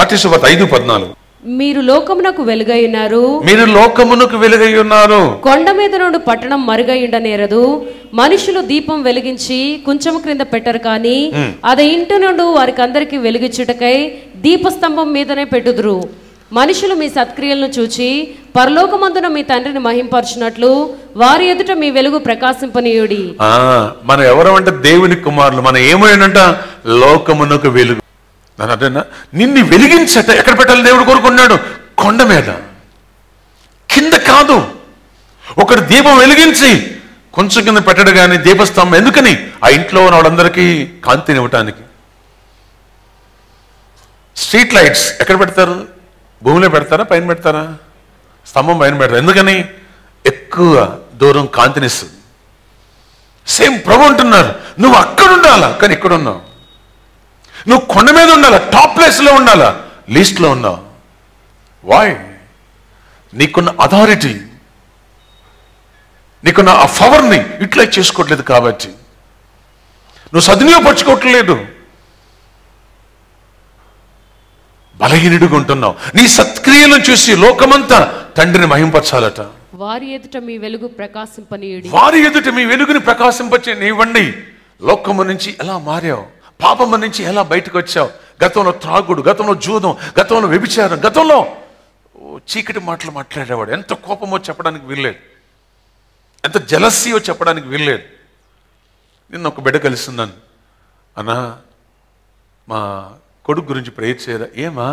మట్టి సువార్త ఐదు పద్నాలుగు మీరు లోకమునకు వెలుగై ఉన్నారు మీరు లోకమునకు వెలుగై ఉన్నారు కొండ మీద నుండి పట్టణం మరుగయుండనేరదు మనుషులు దీపం వెలిగించి కుంచము క్రింద పెట్టరు కానీ అది ఇంటి నుండి వారికి అందరికి వెలిగించుటకై దీపస్తంభం మీదనే పెట్టుదురు మనుషులు మీ సత్క్రియలను చూచి పరలోకమందున మీ తండ్రిని మహింపరచునట్లు వారి ఎదుట మీ వెలుగు ప్రకాశింపనీయుడి ఆ మనం ఎవరమంటే దేవుని కుమారులు మనం ఏమైనంట లోకమునకు వెలుగు దాని అర్థమేనా? నిన్ను వెలిగించట ఎక్కడ పెట్టాలి దేవుడు కోరుకున్నాడు కొండ మీద కింద కాదు ఒకడు దీపం వెలిగించి కొంచెం కింద పెట్టడు కానీ దీపస్తంభం ఎందుకని ఆ ఇంట్లో ఉన్న వాళ్ళందరికీ కాంతిని ఇవ్వటానికి స్ట్రీట్ లైట్స్ ఎక్కడ పెడతారు భూమిలో పెడతారా పైన పెడతారా స్తంభం పైన పెడతారు ఎందుకని ఎక్కువ దూరం కాంతినిస్తుంది సేమ్ ప్రభు అంటున్నారు నువ్వు అక్కడ ఉండాలా కానీ ఇక్కడ ఉన్నావు నువ్వు కొండ మీద ఉండాలా టాప్ ప్లేస్ లో ఉండాలా లీస్ట్ లో ఉన్నావు వాయ్ నీకున్న అథారిటీ నీకున్న ఆ పవర్ని యూటిలైజ్ చేసుకోవట్లేదు కాబట్టి నువ్వు సద్వినియోగపరచుకోవట్లేదు బలహీనుడిగా ఉంటున్నావు నీ సత్క్రియలను చూసి లోకమంతా తండ్రిని మహింపరచాలట వారి ఎదుట మీ వెలుగు ప్రకాశింపనీయుడి వారి ఎదుట మీ వెలుగుని ప్రకాశింపచే నీవండి లోకము నుంచి ఎలా మారావు పాపము నుంచి ఎలా బయటకు వచ్చావు గతంలో త్రాగుడు గతంలో జూదం గతంలో వ్యభిచారం గతంలో ఓ చీకటి మాటలు మాట్లాడేవాడు ఎంత కోపమో చెప్పడానికి వీల్లేదు ఎంత జలస్యో చెప్పడానికి వీల్లేదు నిన్న ఒక బిడ్డ కలిస్తున్నాను అన్నా మా కొడుకు గురించి ప్రేయర్ చేయరా ఏమా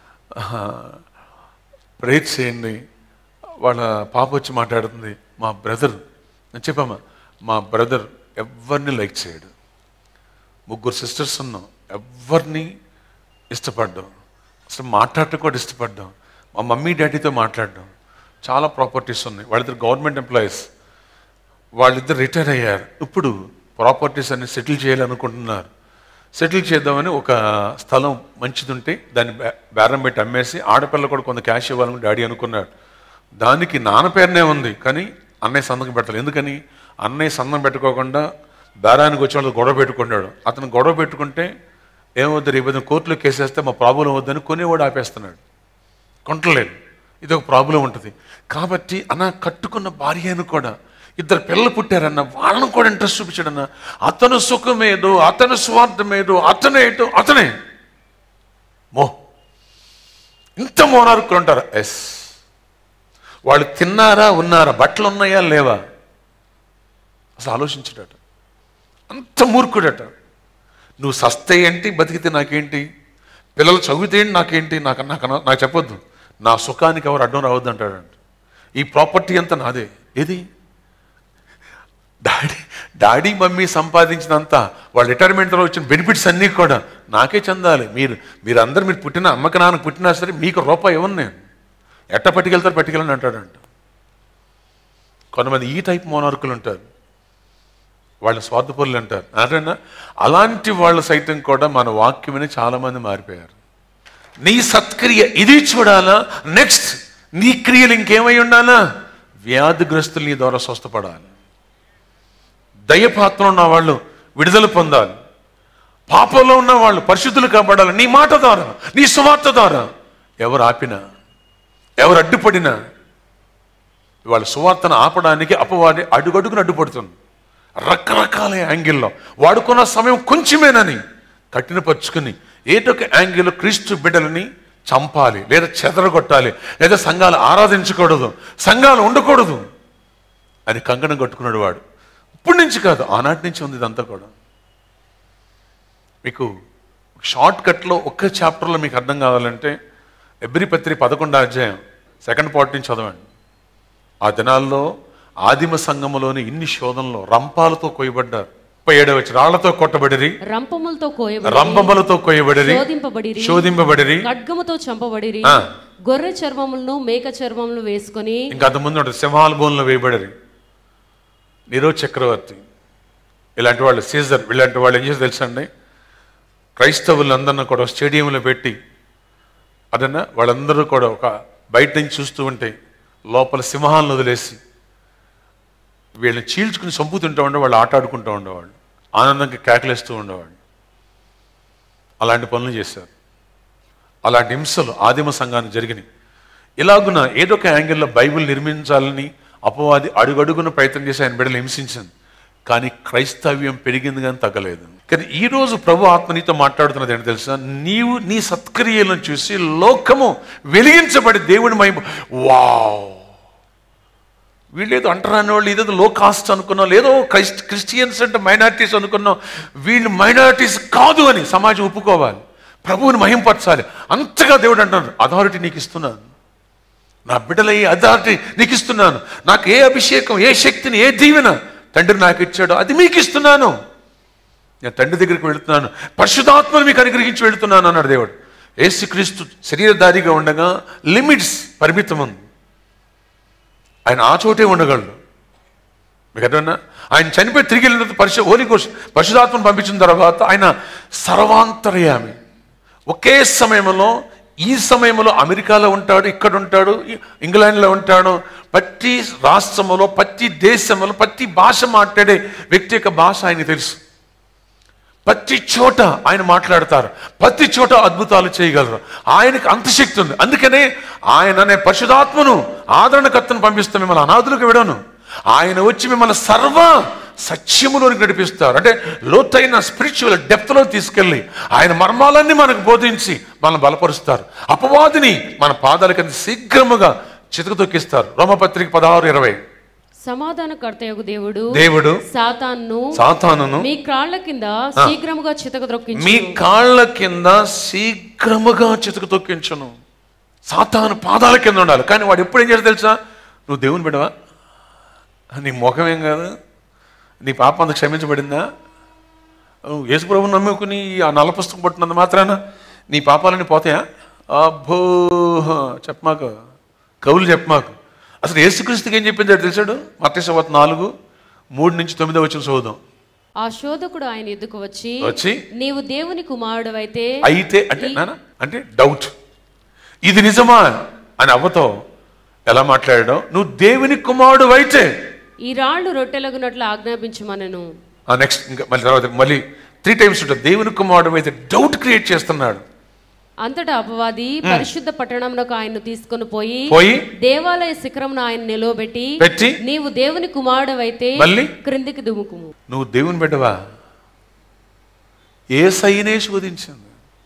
ప్రేయర్ చేయండి వాళ్ళ పాప వచ్చి మాట్లాడుతుంది మా బ్రదర్ నేను చెప్పామా మా బ్రదర్ ఎవరిని లైక్ చేయడు ముగ్గురు సిస్టర్స్ ఉన్నాం ఎవరిని ఇష్టపడ్డాం అసలు మాట్లాడటం కూడా ఇష్టపడ్డాం మా మమ్మీ డాడీతో మాట్లాడడం చాలా ప్రాపర్టీస్ ఉన్నాయి వాళ్ళిద్దరు గవర్నమెంట్ ఎంప్లాయీస్ వాళ్ళిద్దరు రిటైర్ అయ్యారు ఇప్పుడు ప్రాపర్టీస్ అన్ని సెటిల్ చేయాలనుకుంటున్నారు సెటిల్ చేద్దామని ఒక స్థలం మంచిది ఉంటే దాన్ని బే- బేరం పెట్టి అమ్మేసి ఆడపిల్ల కూడా కొంత క్యాష్ ఇవ్వాలని డాడీ అనుకున్నాడు దానికి నాన్న పేరునే ఉంది కానీ అన్నయ్య సంతకం పెట్టాలి ఎందుకని అన్నయ్య సంతకం పెట్టుకోకుండా బేరానికి వచ్చి వాళ్ళు గొడవ పెట్టుకున్నాడు అతను గొడవ పెట్టుకుంటే ఏమవుతుంది రేపు ఏదైనా కోర్టులో కేసేస్తే మా ప్రాబ్లం వద్దని కొనేవాడు ఆపేస్తున్నాడు కొంటలేడు ఇది ఒక ప్రాబ్లం ఉంటుంది కాబట్టి అన్న కట్టుకున్న భార్యను కూడా ఇద్దరు పిల్లలు పుట్టారన్న వాళ్ళను కూడా ఇంట్రెస్ట్ చూపించాడన్న అతను సుఖమేదో అతను స్వార్థమేదో అతనేటో అతనే మో ఇంత మోనార్కులు ఉంటారు ఎస్ వాళ్ళు తిన్నారా ఉన్నారా బట్టలు ఉన్నాయా లేవా అసలు ఆలోచించడట అంత మూర్ఖుడట నువ్వు సస్తే ఏంటి బతికితే నాకేంటి పిల్లలు చదివితే ఏంటి నాకేంటి నాకు నాకు నాకు చెప్పొద్దు నా సుఖానికి ఎవరు అడ్డం రావద్దు అంటాడంట ఈ ప్రాపర్టీ అంతా నాదే ఏది డాడీ డాడీ మమ్మీ సంపాదించినంత వాళ్ళ రిటైర్మెంట్లో వచ్చిన బెనిఫిట్స్ అన్నీ కూడా నాకే చెందాలి మీరు మీరు అందరు మీరు పుట్టిన అమ్మకి నాన్నకు పుట్టినా సరే మీకు రూపాయి ఇవ్వను నేను ఎట్ట పట్టుకెళ్తారు పట్టుకెళ్ళని అంటాడంట కొంతమంది ఈ టైప్ మోనార్కులు ఉంటారు వాళ్ళ స్వార్థపరులు అంటారు అంటేనా అలాంటి వాళ్ళు సైతం కూడా మన వాక్యం విని చాలా మంది మారిపోయారు నీ సత్క్రియ ఇది చూడాలా నెక్స్ట్ నీ క్రియలు ఇంకేమై ఉండాలా వ్యాధిగ్రస్తులు నీ ద్వారా స్వస్థపడాలి దయపాత్ర ఉన్న వాళ్ళు విడుదల పొందాలి పాపంలో ఉన్న వాళ్ళు పరిశుద్ధులు కాబడాలి నీ మాట ద్వారా నీ సువార్త ద్వారా ఎవరు ఆపినా ఎవరు అడ్డుపడినా వాళ్ళ సువార్తను ఆపడానికి అపవాది అడుగడుగును అడ్డుపడుతుంది రకరకాల యాంగిల్లో వాడుకున్న సమయం కొంచెమేనని కఠినపరుచుకుని ఏటొక యాంగిల్ క్రీస్తు బిడ్డలని చంపాలి లేదా చెదరగొట్టాలి లేదా సంఘాలు ఆరాధించకూడదు సంఘాలు ఉండకూడదు అని కంకణం కట్టుకున్నాడు వాడు ఇప్పటి నుంచి కాదు ఆనాటి నుంచి ఉంది ఇదంతా కూడా మీకు షార్ట్ కట్లో ఒక్క చాప్టర్లో మీకు అర్థం కావాలంటే ఎబ్రి పత్రి పదకొండో అధ్యాయం సెకండ్ పార్ట్ నుంచి చదవండి ఆ దినాల్లో ఆదిమ సంఘములోని ఇన్ని శోధనలో రంపాలతో కొయ్యబడ్డారు ముప్పై ఏడవ వచ్చి రాళ్లతో కొట్టబడిరి రంపములతో కోయబడి రంపములతో కొయ్యబడిరి శోధింపబడిరి శోధింపబడిరి ఖడ్గముతో చంపబడిరి ఆ. గొర్రె చర్మములను మేక చర్మములను వేసుకొని ఇంకా అంత ముందు ఉంటుంది సింహాల బోన్లో వేయబడిరి నీరో చక్రవర్తి ఇలాంటి వాళ్ళు సీజర్ ఇలాంటి వాళ్ళు ఏం చేసి తెలుసండి క్రైస్తవులందరినీ కూడా స్టేడియంలో పెట్టి అదన్నా వాళ్ళందరూ కూడా ఒక బయట నుంచి చూస్తూ ఉంటే లోపల సింహాలను వదిలేసి వీళ్ళని చీల్చుకుని చంపుతుంటూ ఉండే వాళ్ళు ఆట ఆడుకుంటూ ఉండేవాళ్ళు ఆనందంగా కేకలేస్తూ ఉండేవాళ్ళు అలాంటి పనులు చేశారు అలాంటి హింసలు ఆదిమ సంఘానికి జరిగినాయి ఇలాగున ఏదో ఒక యాంగిల్లో బైబిల్ నిర్మించాలని అపవాది అడుగడుగున ప్రయత్నం చేసి ఆయన బిడ్డలు హింసించింది కానీ క్రైస్తవ్యం పెరిగింది కానీ తగ్గలేదు కానీ ఈ రోజు ప్రభు ఆత్మ నీతో మాట్లాడుతున్నది ఏంటి తెలుసా నీవు నీ సత్క్రియలను చూసి లోకము వెలిగించబడి దేవుని మహిమ వావ్ వీళ్ళేదో అంటరాని వాళ్ళు ఇదేదో లో కాస్ట్ అనుకున్నాం లేదో క్రైస్ట్ క్రిస్టియన్స్ అంటే మైనారిటీస్ అనుకున్నాం వీళ్ళు మైనారిటీస్ కాదు అని సమాజం ఒప్పుకోవాలి ప్రభువుని మహింపరచాలి అంతగా దేవుడు అంటున్నాడు అథారిటీ నీకు ఇస్తున్నాను నా బిడ్డల ఏ అథారిటీ నీకు ఇస్తున్నాను నాకు ఏ అభిషేకం ఏ శక్తిని ఏ దీవెన తండ్రి నాకు ఇచ్చాడో అది మీకు ఇస్తున్నాను నేను తండ్రి దగ్గరికి వెళుతున్నాను పరిశుధాత్మను మీకు అనుగ్రహించి వెళుతున్నాను అన్నాడు దేవుడు ఏసుక్రీస్తు శరీరధారిగా ఉండగా లిమిట్స్ పరిమితం ఉంది ఆయన ఆ చోటే ఉండగలడు మీకు అర్థమన్నా ఆయన చనిపోయి తిరిగి వెళ్ళిన తర్వాత పరిశు హోలీ కోష్ పరిశుధాత్మను పంపించిన తర్వాత ఆయన సర్వాంతర్యామి ఒకే సమయంలో ఈ సమయంలో అమెరికాలో ఉంటాడు ఇక్కడ ఉంటాడు ఇ- ఇంగ్లాండ్లో ఉంటాడు ప్రతి రాష్ట్రంలో ప్రతి దేశంలో ప్రతి భాష మాట్లాడే వ్యక్తి యొక్క భాష ఆయనకి తెలుసు ప్రతి చోట ఆయన మాట్లాడతారు ప్రతి చోట అద్భుతాలు చేయగలరు ఆయనకు అంత శక్తి ఉంది అందుకనే ఆయన అనే పరిశుధాత్మను ఆదరణకర్తను పంపిస్తే మిమ్మల్ని అనాథులకు విడను ఆయన వచ్చి మిమ్మల్ని సర్వ సత్యములోనికి నడిపిస్తారు అంటే లోతైన స్పిరిచువల్ డెప్త్లో తీసుకెళ్ళి ఆయన మర్మాలన్నీ మనకు బోధించి మనల్ని బలపరుస్తారు అపవాదిని మన పాదాల కింద శీఘ్రముగా చితకతొక్కిస్తారు రోమపత్రిక పదహారు ఇరవై సమాధానకర్తయగు దేవుడు దేవుడు సాతాన్ను సాతానును మీ కాళ్ళ కింద శీఘ్రముగా చితక ద్రొక్కించు మీ కాళ్ళ కింద శీఘ్రముగా చితుకు తొక్కించును సాతాను పాదాల కింద ఉండాలి కానీ వాడు ఎప్పుడు ఏం చేస్తాడు తెలుసా నువ్వు దేవుని బిడవా నీ ముఖం ఏం కాదు నీ పాప అంత క్షమించబడిందా నువ్వు యేసుప్రభుని నమ్ముకుని ఆ నల్ల పుస్తకం పట్టినంత మాత్రాన నీ పాపాలన్నీ పోతాయా అబ్బో చెప్పమాకు కవులు చెప్పమాకు అసలు యేసుక్రీస్తుకి ఏం చెప్పిందో తెలిసాడు మత్స్యవత్ నాలుగు మూడు నుంచి తొమ్మిదో వచ్చిన చదువుదాం ఆ శోధకుడు ఆయన ఎద్దుకు వచ్చి వచ్చి నీవు దేవుని కుమారుడు అయితే అయితే అంటే నాన్న అంటే డౌట్ ఇది నిజమా అని అవ్వతో ఎలా మాట్లాడడం నువ్వు దేవుని కుమారుడు అయితే ఈ రాళ్ళు రొట్టెలగునట్లు ఆజ్ఞాపించమనను ఆ నెక్స్ట్ ఇంకా మళ్ళీ తర్వాత మళ్ళీ త్రీ టైమ్స్ ఉంటుంది దేవుని కుమారుడు అయితే డౌట్ క్రియేట్ చేస్తున్నాడు అంతటా అపవాది పరిశుద్ధ పట్టణంలోకి ఆయన్ను తీసుకొని పోయి పోయి దేవాలయ శిఖరమును ఆయన నిలవబెట్టి పెట్టి నీవు దేవుని కుమారుడు అయితే మళ్ళీ క్రిందికి దుముకుము నువ్వు దేవుని బిడ్డవా ఏ సైనే శోధించింది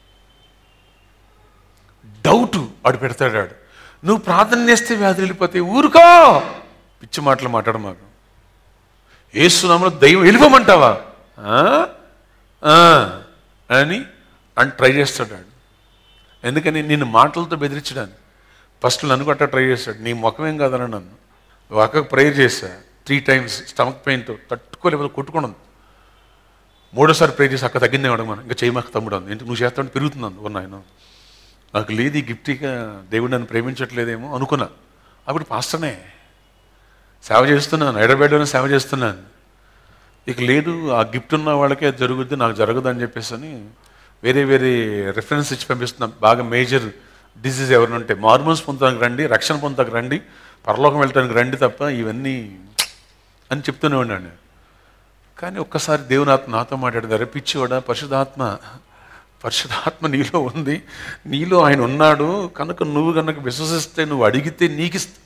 డౌట్ వాడు పెడతాడు వాడు. నువ్వు ప్రార్థన చేస్తే వ్యాధి వెళ్ళిపోతే ఊరుకో పిచ్చి మాటలు మాట్లాడు మాకు ఏసునామలో దైవం వెళ్ళిపోమంటావా ఆ? ఆ, అని అని ట్రై చేస్తాడు వాడు. ఎందుకని నిన్ను మాటలతో బెదిరించడానికి ఫస్ట్ నన్ను గట్ట ట్రై చేశాడు నీ ముఖం ఏం కాదన్న నన్ను నువ్వు అక్కకు ప్రేయర్ చేశా త్రీ టైమ్స్ స్టమక్ పెయిన్తో తట్టుకోలేకపోతే కొట్టుకున్నాను మూడోసారి ప్రేయర్ చేసి అక్క తగ్గిందే అడగమని ఇంకా చేయమాక తమ్ముడు అంది ఎందుకు నువ్వు చేస్తాను పెరుగుతున్నాను ఓ నాయన నాకు లేదు ఈ గిఫ్ట్ ఇక దేవుడు నన్ను ప్రేమించట్లేదేమో అనుకున్నా అప్పుడు పాస్టర్నే సేవ చేస్తున్నాను హైదరాబాద్లోనే సేవ చేస్తున్నాను ఇక లేదు ఆ గిఫ్ట్ ఉన్న వాళ్ళకే అది జరుగుద్ది నాకు జరగదు అని చెప్పేసి అని వేరే వేరే రెఫరెన్స్ ఇచ్చి పంపిస్తున్నాం బాగా మేజర్ డిసీజ్ ఎవరిని ఉంటే మార్మోన్స్ పొందడానికి రండి రక్షణ పొందడానికి రండి పరలోకం వెళ్ళడానికి రండి తప్ప ఇవన్నీ అని చెప్తూనే ఉన్నాను కానీ ఒక్కసారి దేవుని ఆత్మ నాతో మాట్లాడారు పిచ్చివాడా పరిశుధాత్మ పరిశుధాత్మ నీలో ఉంది నీలో ఆయన ఉన్నాడు కనుక నువ్వు కనుక విశ్వసిస్తే నువ్వు అడిగితే నీకు ఇస్తా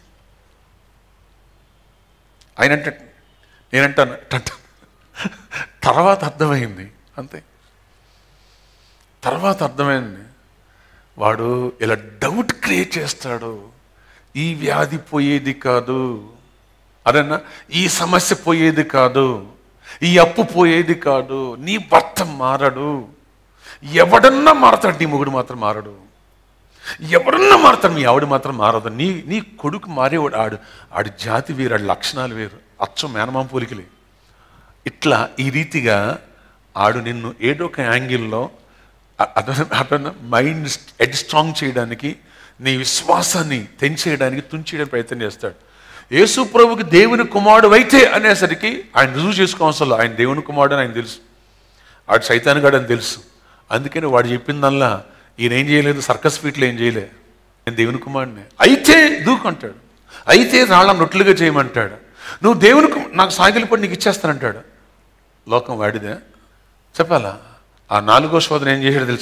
ఆయన అంటే నేనంటాను అంటాను తర్వాత అర్థమైంది అంతే తర్వాత అర్థమైంది వాడు ఇలా డౌట్ క్రియేట్ చేస్తాడు ఈ వ్యాధి పోయేది కాదు అదన్నా ఈ సమస్య పోయేది కాదు ఈ అప్పు పోయేది కాదు నీ భర్త మారడు ఎవడన్నా మారతాడు నీ మొగుడు మాత్రం మారడు ఎవడన్నా మారతాడు మీ ఆవిడ మాత్రం మారదు నీ నీ కొడుకు మారేవాడు ఆడు ఆడి జాతి వేరు ఆడి లక్షణాలు వేరు అచ్చం మేనమామ పోలికలే ఇట్లా ఈ రీతిగా ఆడు నిన్ను ఏదో ఒక యాంగిల్లో అతను మైండ్ హెడ్ స్ట్రాంగ్ చేయడానికి నీ విశ్వాసాన్ని తెంచేయడానికి తుంచేయడానికి ప్రయత్నం చేస్తాడు యేసు ప్రభుకి దేవుని కుమారుడు అయితే అనేసరికి ఆయన రుజువు చేసుకోవాల్సిన ఆయన దేవుని కుమారుడు అని ఆయన తెలుసు ఆడు సైతాన్ గాడు అని తెలుసు అందుకని వాడు చెప్పిందల్లా ఈయన ఏం చేయలేదు సర్కస్ ఫీట్లు ఏం చేయలే నేను దేవుని కుమారుడిని అయితే దూకంటాడు అయితే రాళ్ళ నొట్లుగా చేయమంటాడు నువ్వు దేవుని కు- నాకు సాగిలి పడి నీకు ఇచ్చేస్తానంటాడు లోకం వాడిదే చెప్పాలా ఆ నాలుగో శోధన ఏం చేశాడు తెలుసా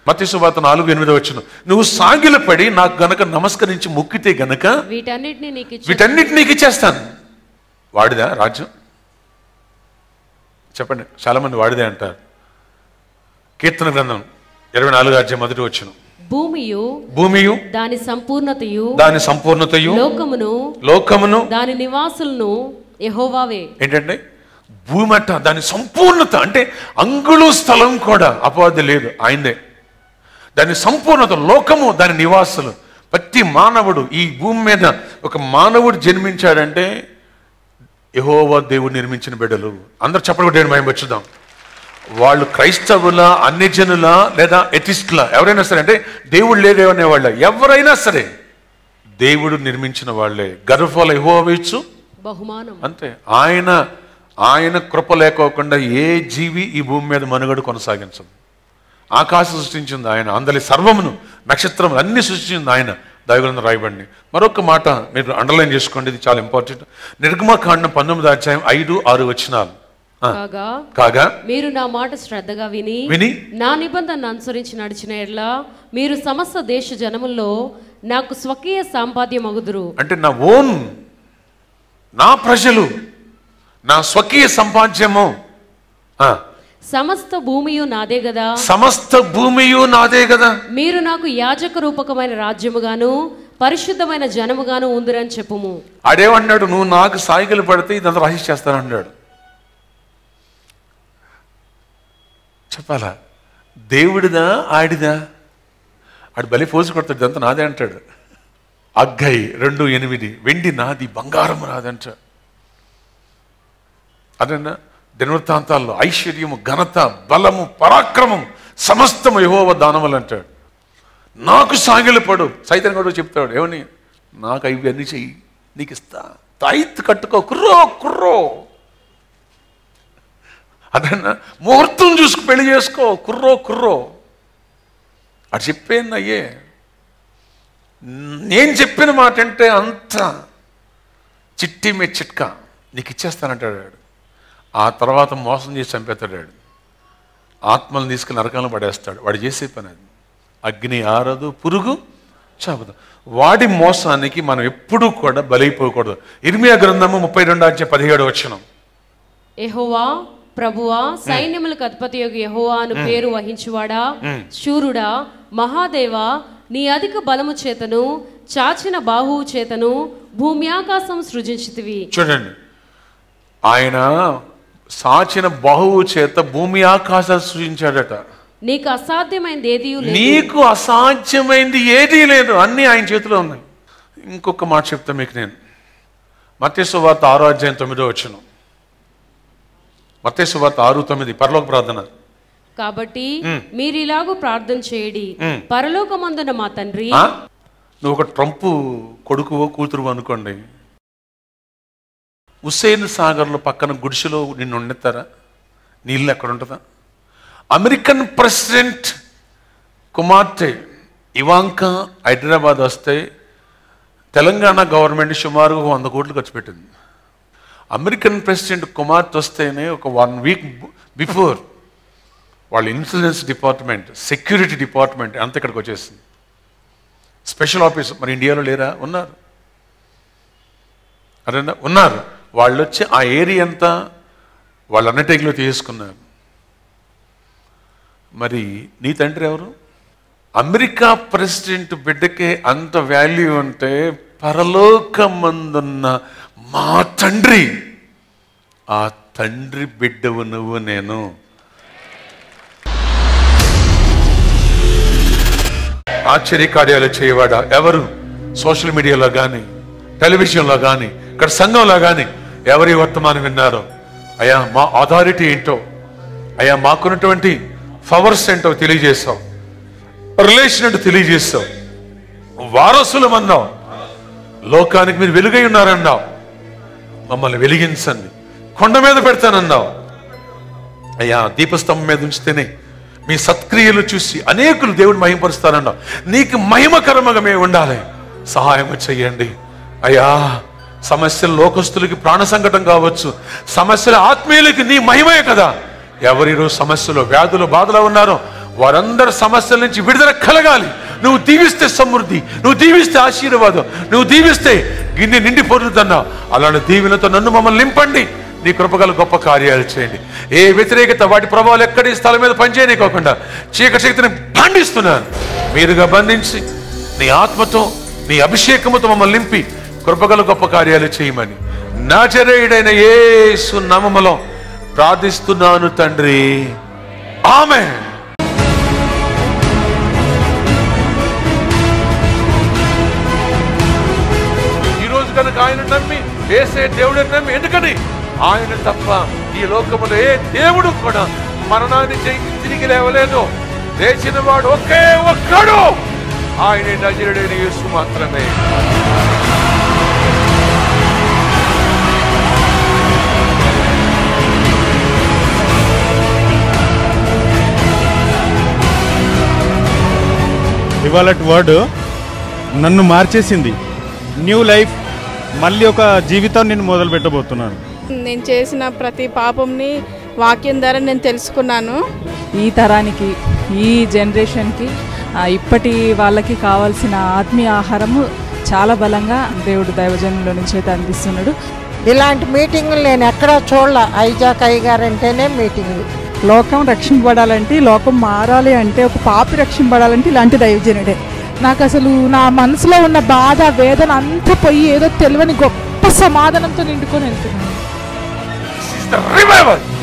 మత్తి సువార్త నాలుగు ఎనిమిది వచ్చిన నువ్వు సాగిలపడి నాకు గనక నమస్కరించి మొక్కితే గనక వీటన్నిటిని నీకు ఇచ్చి వీటన్నిటి నీకు ఇచ్చేస్తాను వాడిదా రాజ్యం చెప్పండి చాలా మంది వాడిదే అంటారు కీర్తన గ్రంథం ఇరవై నాలుగు అధ్యాయం మొదటి వచ్చిన భూమియు భూమియు దాని సంపూర్ణతయు దాని సంపూర్ణతయు లోకమును లోకమును దాని నివాసులను యెహోవావే ఏంటంటే భూమి అట్ట దాని సంపూర్ణత అంటే అంగుళు స్థలం కూడా అపవాది లేదు ఆయనదే దాని సంపూర్ణత లోకము దాని నివాసులు ప్రతి మానవుడు ఈ భూమి మీద ఒక మానవుడు జన్మించాడంటే యహోవా దేవుడు నిర్మించిన బిడ్డలు అందరు చెప్పడం మేము వచ్చుదాం వాళ్ళు క్రైస్తవుల అన్ని జనుల లేదా ఎథిస్టుల ఎవరైనా సరే అంటే దేవుడు లేదేవనే వాళ్ళ ఎవరైనా సరే దేవుడు నిర్మించిన వాళ్ళే గర్భఫల యహోవచ్చు బహుమానం అంతే ఆయన ఆయన కృప లేకోకుండా ఏ జీవి ఈ భూమి మీద మనుగడ కొనసాగించదు ఆకాశం సృష్టించింది ఆయన అందరి సర్వమును నక్షత్రములు అన్ని సృష్టించింది ఆయన దైవగ్రంథం రాయబడి మరొక మాట మీరు అండర్లైన్ చేసుకోండి ఇది చాలా ఇంపార్టెంట్ నిర్గమకాండం పంతొమ్మిది అధ్యాయం ఐదు ఆరు వచ్చినాలు ఆ, కాగా కాగా మీరు నా మాట శ్రద్ధగా విని విని నా నిబంధన అనుసరించి నడిచిన ఎడ్ల మీరు సమస్త దేశ జనముల్లో నాకు స్వకీయ సాంపాద్యమగుదురు అంటే నా ఓన్ నా ప్రజలు నా స్వకీయ సంపాద్యము ఆ, సమస్త భూమియు నాదే గదా సమస్త భూమియు నాదే కదా మీరు నాకు యాజక రూపకమైన రాజ్యముగాను పరిశుద్ధమైన జనముగాను ఉందిరని చెప్పుము ఆడేమన్నాడు నువ్వు నాకు సాయిగలు పడితే ఇదంతా రాసి చేస్తానన్నాడు చెప్పాలా దేవుడిదా ఆడిదా ఆడు బలి పోసి కొడతాడు ఇదంతా నాదే అంటాడు అగ్గై రెండు ఎనిమిది వెండి నాది బంగారం నాదంట అదన్నా దినవృత్తాంతాల్లో ఐశ్వర్యము ఘనత బలము పరాక్రమం సమస్తము యహోవ దానములు అంటాడు నాకు సాగిలపడు సైతం కూడా చెప్తాడు ఏమని నాకు అవి అన్ని చెయ్యి నీకు ఇస్తా తాయిత్ కట్టుకో కుర్రో కుర్రో అదన్నా ముహూర్తం చూసుకు పెళ్లి చేసుకో కుర్రో కుర్రో అది చెప్పేది అయ్యే నేను చెప్పిన మాట అంటే అంత చిట్టి మీ చిట్కా నీకు ఇచ్చేస్తానంటాడు వాడు. ఆ తర్వాత మోసం చేసి చంపేస్తాడు వాడు. ఆత్మలను తీసుకుని నరకంలో పడేస్తాడు వాడు చేసే పని అది అగ్ని ఆరదు పురుగు చాపదు వాడి మోసానికి మనం ఎప్పుడూ కూడా బలైపోకూడదు ఇర్మియా గ్రంథము ముప్పై రెండు అధ్యాయ పదిహేడు వచ్చినాం యెహోవా ప్రభువా సైన్యములకు అధిపతి యొక్క యెహోవా అను పేరు వహించువాడా శూరుడా మహాదేవా నీ అధిక బలము చేతను చాచిన బాహువు చేతను భూమి ఆకాశం సృజించితివి చూడండి ఆయన సాచిన బాహువు చేత భూమి ఆకాశాలు సృజించాడట నీకు అసాధ్యమైనది ఏది నీకు అసాధ్యమైంది ఏదీ లేదు అన్నీ ఆయన చేతిలో ఉన్నాయి ఇంకొక మాట చెప్తా మీకు నేను మత్స్సు వార్త ఆరో అధ్యాయం తొమ్మిదో వచ్చును మత్స్సు వార్త ఆరు తొమ్మిది పరలోక ప్రార్థన కాబట్టి మీరు ఇలాగూ ప్రార్థన చేయడి పరలోకమందున మా తండ్రి ఆ? నువ్వు ఒక ట్రంప్ కొడుకువో కూతురు అనుకోండి హుస్సేన్ సాగర్లో పక్కన గుడిసెలో నిన్ను ఉండెత్తారా నీళ్ళు ఎక్కడ ఉంటుందా అమెరికన్ ప్రెసిడెంట్ కుమార్తె ఇవాంక హైదరాబాద్ వస్తే తెలంగాణ గవర్నమెంట్ సుమారు వంద కోట్లు ఖర్చు పెట్టింది అమెరికన్ ప్రెసిడెంట్ కుమార్తె వస్తేనే ఒక వన్ వీక్ బిఫోర్ వాళ్ళ ఇన్సూరెన్స్ డిపార్ట్మెంట్ సెక్యూరిటీ డిపార్ట్మెంట్ అంత ఇక్కడికి వచ్చేసింది స్పెషల్ ఆఫీస్ మరి ఇండియాలో లేరా ఉన్నారు అరేనా ఉన్నారు వాళ్ళు వచ్చి ఆ ఏరియా అంతా వాళ్ళ అండర్టేకింగ్లో తీసుకున్నారు మరి నీ తండ్రి ఎవరు అమెరికా ప్రెసిడెంట్ బిడ్డకే అంత వాల్యూ ఉంటే పరలోకమందున్న మా తండ్రి ఆ తండ్రి బిడ్డవు నువ్వు నేను ఆశ్చర్య కార్యాలు చేయవాడా ఎవరు సోషల్ మీడియాలో కానీ టెలివిజన్లో కానీ ఇక్కడ సంఘంలో కానీ ఎవరి వర్తమానం విన్నారో అయ్యా మా అథారిటీ ఏంటో అయ్యా మాకున్నటువంటి పవర్స్ ఏంటో తెలియజేస్తావు రిలేషన్ ఏంటో తెలియజేస్తావు వారసులం అన్నావు లోకానికి మీరు వెలుగై ఉన్నారన్నావు మమ్మల్ని వెలిగించండి కొండ మీద పెడతానన్నావు అయ్యా దీపస్తంభం మీద ఉంచితేనే మీ సత్క్రియలు చూసి అనేకులు దేవుడు మహిమపరుస్తారన్నావు నీకు మహిమకరముగా మేము ఉండాలి సహాయం చెయ్యండి అయ్యా సమస్యలు లోకస్తులకి ప్రాణ సంకటం కావచ్చు సమస్యల ఆత్మీయులకి నీ మహిమే కదా ఎవరిలో సమస్యలు వ్యాధులు బాధలు ఉన్నారో వారందరి సమస్యల నుంచి విడుదల కలగాలి నువ్వు దీవిస్తే సమృద్ధి నువ్వు దీవిస్తే ఆశీర్వాదం నువ్వు దీవిస్తే గిన్నె నిండి పొరుదన్నా అలాంటి దీవెనతో నన్ను మమ్మల్ని నింపండి నీ కృపగల గొప్ప కార్యాలు చేయండి ఏ వ్యతిరేకత వాటి ప్రభావాలు ఎక్కడి స్థలం మీద పనిచేయనికోకుండా చీకటి శక్తిని బంధిస్తున్నాను మీరుగా బంధించి నీ ఆత్మతో నీ అభిషేకముతో మమ్మల్ని నింపి కృపగల గొప్ప కార్యాలు చేయమని నాచరేయుడైన యేసు నామములో ప్రార్థిస్తున్నాను తండ్రి ఆమె ఈ రోజు కనుక ఆయన నమ్మి వేసే దేవుడిని నమ్మి ఎందుకని ఆయన తప్ప ఈ లోకములో ఏ దేవుడు కూడా మరణాన్ని జయించి తిరిగి లేవలేదు లేచిన వాడు ఒకే ఒక్కడు ఆయన నజరుడైన యేసు మాత్రమే ఇవాళ వర్డ్ నన్ను మార్చేసింది న్యూ లైఫ్ మళ్ళీ ఒక జీవితం నేను మొదలు పెట్టబోతున్నాను నేను చేసిన ప్రతి పాపంని వాక్యం ద్వారా నేను తెలుసుకున్నాను ఈ తరానికి ఈ జనరేషన్కి ఆ, ఇప్పటి వాళ్ళకి కావాల్సిన ఆత్మీయ ఆహారము చాలా బలంగా దేవుడు దైవజనుల నుంచి అయితే అందిస్తున్నాడు ఇలాంటి మీటింగులు నేను ఎక్కడా చూడలే ఐజాక్ అయ్య గారు అంటేనే మీటింగులు లోకం రక్షింపబడాలంటే లోకం మారాలి అంటే ఒక పాపి రక్షింపబడాలంటే ఇలాంటి దైవజనుడే నాకు అసలు నా మనసులో ఉన్న బాధ వేదన అంతా పోయి ఏదో తెలియని గొప్ప సమాధానంతో నిండుకొని వెళ్తున్నాను This is the revival.